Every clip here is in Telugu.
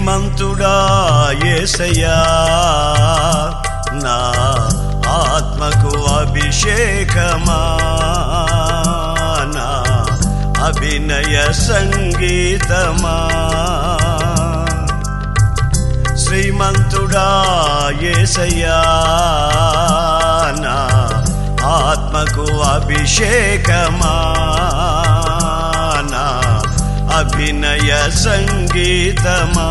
శ్రీమంతుడా ఏసయ్యా నా ఆత్మకు అభిషేకమా నా అభినయ సంగీతమా శ్రీమంతుడా ఏసయ్యా నా ఆత్మకు అభిషేకమా నా అభినయ సంగీతమా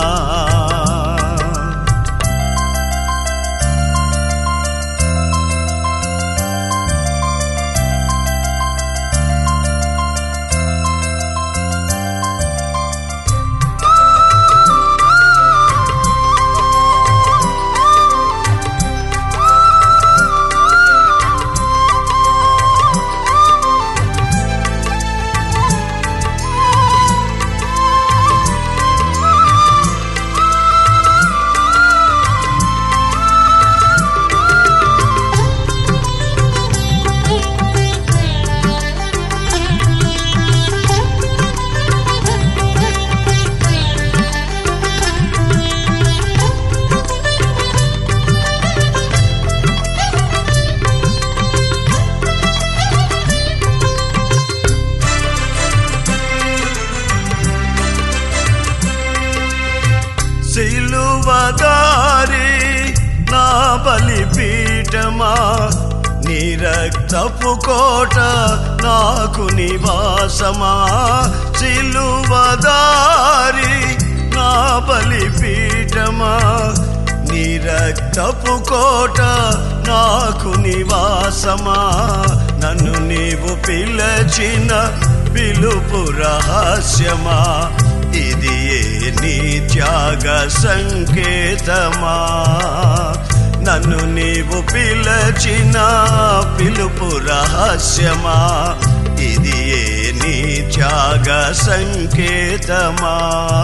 సిలువదారి నా బలిపీఠమా నీ రక్తపు కోట నాకు నివాసమా సిలువదారి నా బలిపీఠమా నీ రక్తపు కోట నాకు నివాసమా నన్ను నీవు పిలచిన పిలుపు రహస్యమా ఇది ఏ నీ త్యాగ సంకేతమా నన్ను నీవు పిలచిన పిలుపు రహస్యమా ఇది ఏ నీ త్యాగ సంకేతమా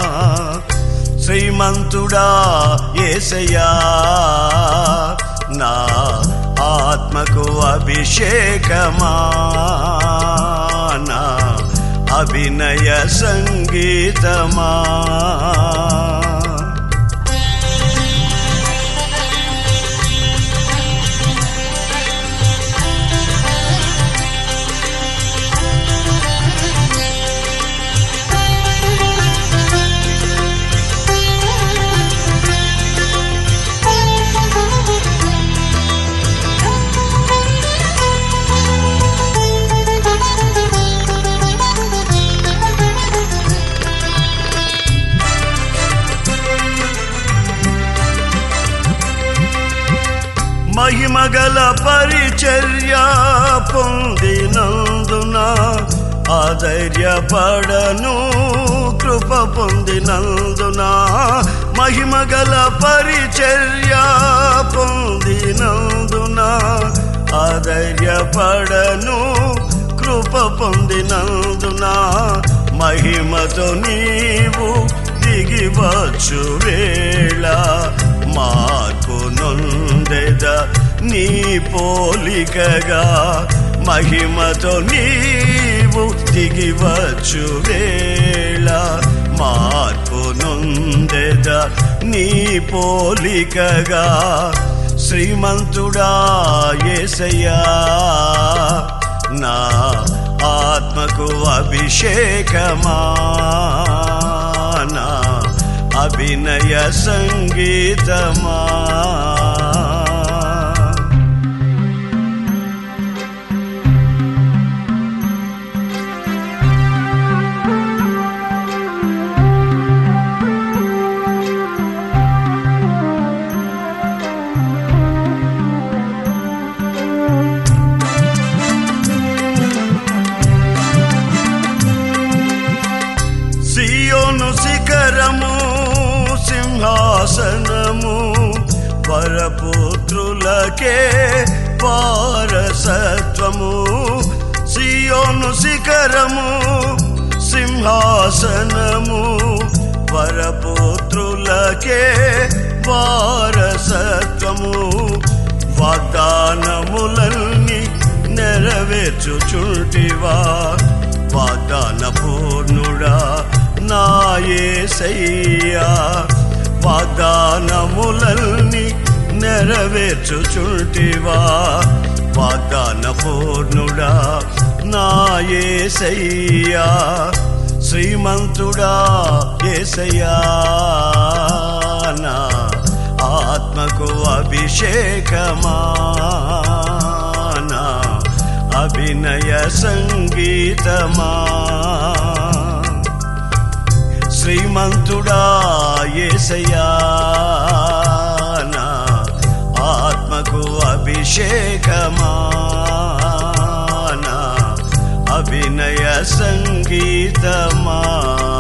శ్రీమంతుడా ఏసయ్యా నా ఆత్మకు అభిషేకమా నా అభినయ సంగీతమా మహిమగల పరిచర్య పొందినందున ఆధైర్యపడను కృప పొందినందున మహిమగల పరిచర్య పొందినందున ఆధైర్యపడను కృప పొందినందున మహిమతో నీవు దిగివచ్చు వేళ మార్పు నొందెద నీ పోలికగా మహిమతో నీవు దిగివచ్చు వేళ మార్పు నొందెద నీ పోలికగా శ్రీమంతుడా ఏసయ్యా నా ఆత్మకు అభిషేకమా నా అభినయ సంగీతమా సియోను శిఖరము సింహాసనము వరపుత్రులకే వారసత్వము సియోను శిఖరము సింహాసనము వరపుత్రులకే వారసత్వము వాగ్దానములన్నీ నెరవేర్చుచుంటివా వాగ్దాన పూర్ణుడా నా ఏసయ్యా వాగ్దానములన్నీ నెరవేర్చుచుంటివా వాగ్దాన పూర్ణుడా నా ఏసయ్యా శ్రీమంతుడా ఏసయ్యా నా ఆత్మకు అభిషేకమా నా అభినయ సంగీతమా శ్రీమంతుడా ఏసయ్యా నా ఆత్మకు అభిషేకమా నా అభినయ సంగీతమా